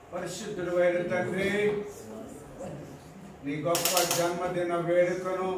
పరిశుద్ధుడు అయిన తండ్రి నీ గొప్ప జన్మదిన వేడుకను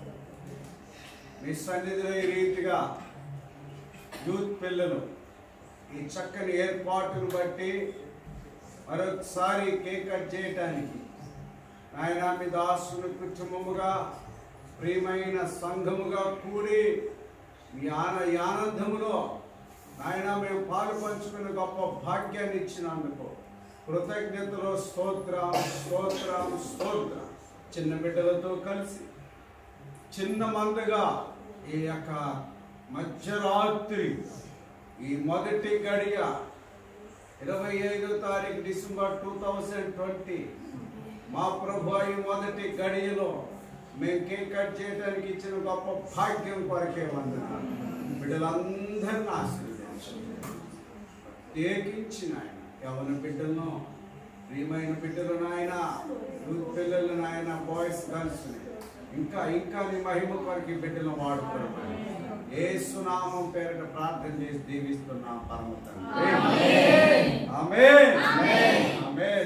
మీ సన్నిధిలో ఈ రీతిగా యూత్ పిల్లలు ఈ చక్కని ఏర్పాటును బట్టి మరొకసారి కేక్ కట్ చేయటానికి ఆయన మీ దాసుని కుటుంబముగా ప్రియమైన సంఘముగా కూడి మీ ఆన ఈ ఆనందములో ఆయన మేము పాలు పంచుకున్న గొప్ప భాగ్యాన్ని ఇచ్చినందుకు కృతజ్ఞతలో స్తోత్రం స్తోత్రం స్తోత్రం చిన్న బిడ్డలతో కలిసి చిన్న మందగా ఈ యొక్క మధ్యరాత్రి ఈ మొదటి గడియ ఇరవై ఐదో తారీఖు డిసెంబర్ టూ థౌజండ్ ట్వంటీ మా ప్రభు ఈ మొదటి గడియలో మేము కేక్ కట్ చేయడానికి ఇచ్చిన గొప్ప భాగ్యం కొరకే వందనాలు బిడ్డలందరిని ఆశీర్వదించండి ప్రత్యేకించిన ఆయన యవన బిడ్డలను ప్రియమైన బిడ్డలు నాయన యూత్ పిల్లలు నాయన బాయ్స్ గర్ల్స్ ఇంకా ఇంకా నీ మహిమ కొరకు ఈ బిడ్డలను వాడుకోవడం ఏ సునామం పేరిట ప్రార్థన చేసి దీవిస్తున్నాం పరమ తండ్రి ఆమేన్ ఆమేన్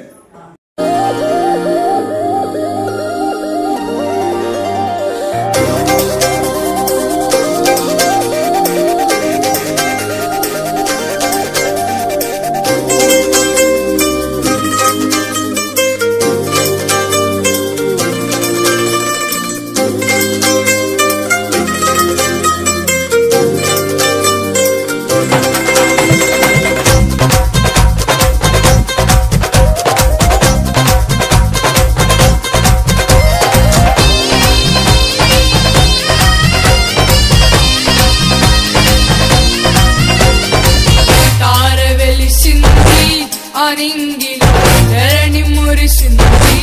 తార వెలిసింది అనింగిలో ధరణి మురిసింది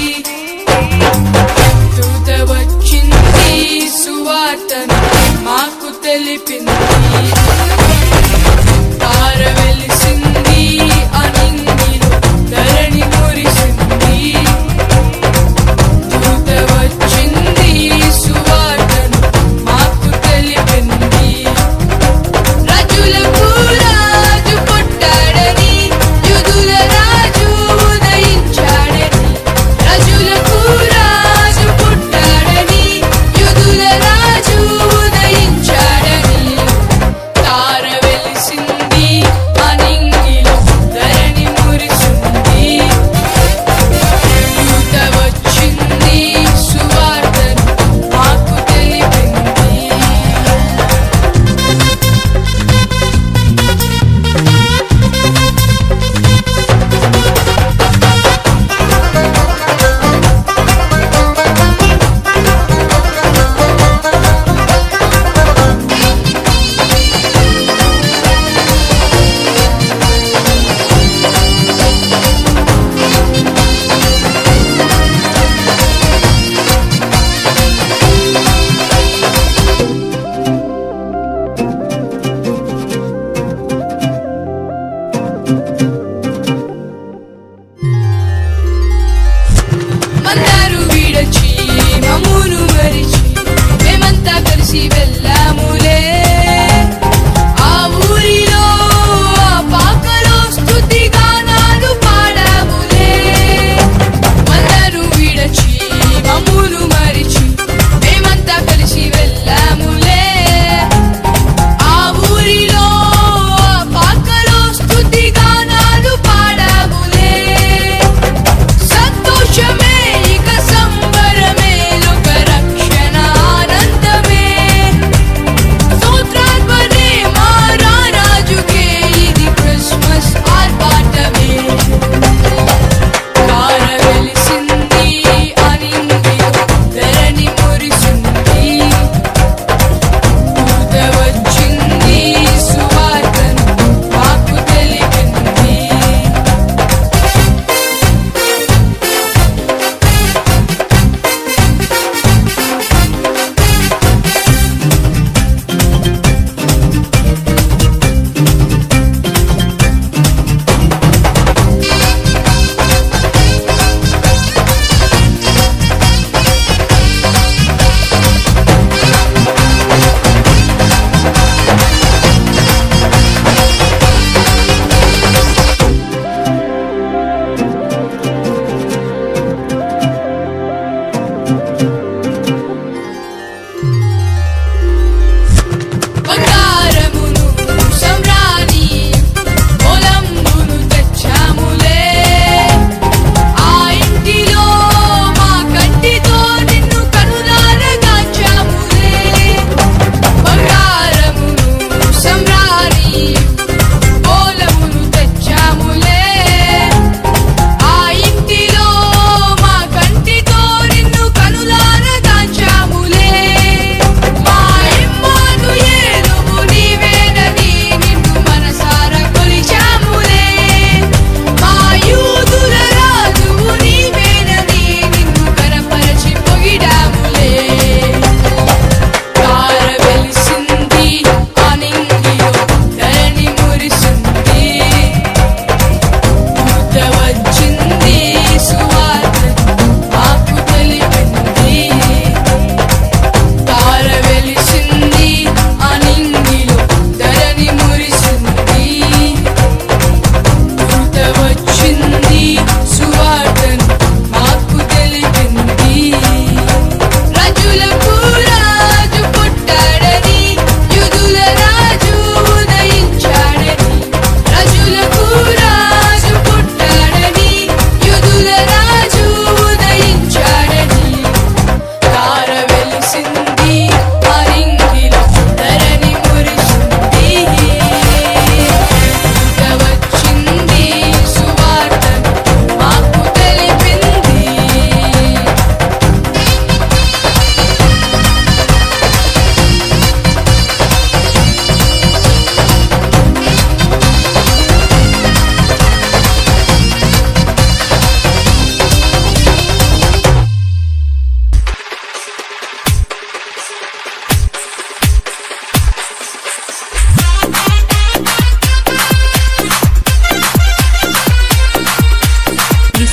దూత వచ్చింది సువార్తను మాకు తెలిపింది తార వెలిసింది అనింగిలో ధరణి మురిసింది దూత వచ్చింది సువార్తను మాకు తెలిపింది రాజులకు రాజు పుట్టాడని యుదుల రాజు ఉదయించాడని రాజులకు రాజు పుట్టాడని యుదుల రాజు ఉదయించాడని తార వెలిసింది అని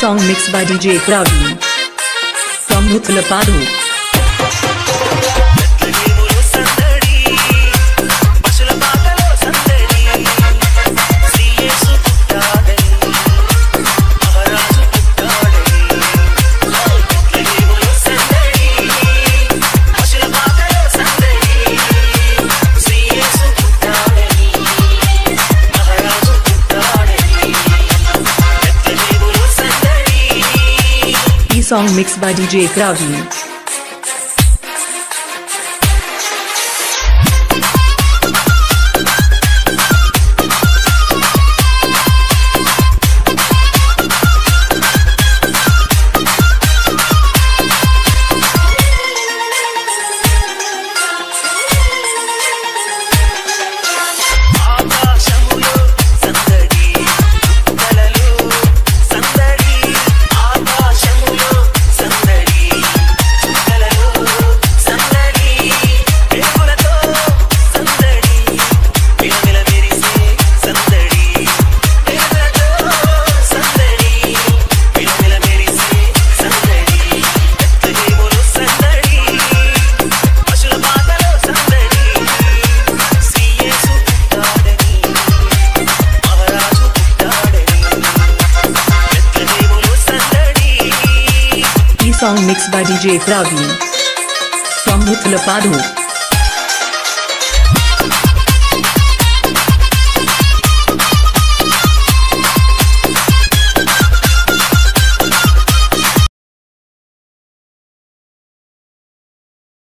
song mixed by DJ Praveen. From Muthalapadu. బెత్లెహేములో సందడి పశుల పాకలో సందడి శ్రీయేసు పుట్టాడని మహారాజు పుట్టాడని బెత్లెహేములో సందడి పశుల పాకలో సందడి శ్రీయేసు పుట్టాడని మహారాజు పుట్టాడని బెత్లెహేములో సందడి E song mixed by DJ Praveen. ఆకాశములో సందడి కలలు సందడి ఆకాశములో సందడి కలలు సందడి వెలుగులతో సందడి మిలమిల మెరిసే సందడి వెలుగులతో సందడి మిలమిల మెరిసే సందడి బెత్లెహేములో సందడి పశుల పాకలో సందడి శ్రీయేసు పుట్టాడని మహారాజు పుట్టాడని బెత్లెహేములో సందడి E song mixed by DJ Praveen. From Muthalapadu.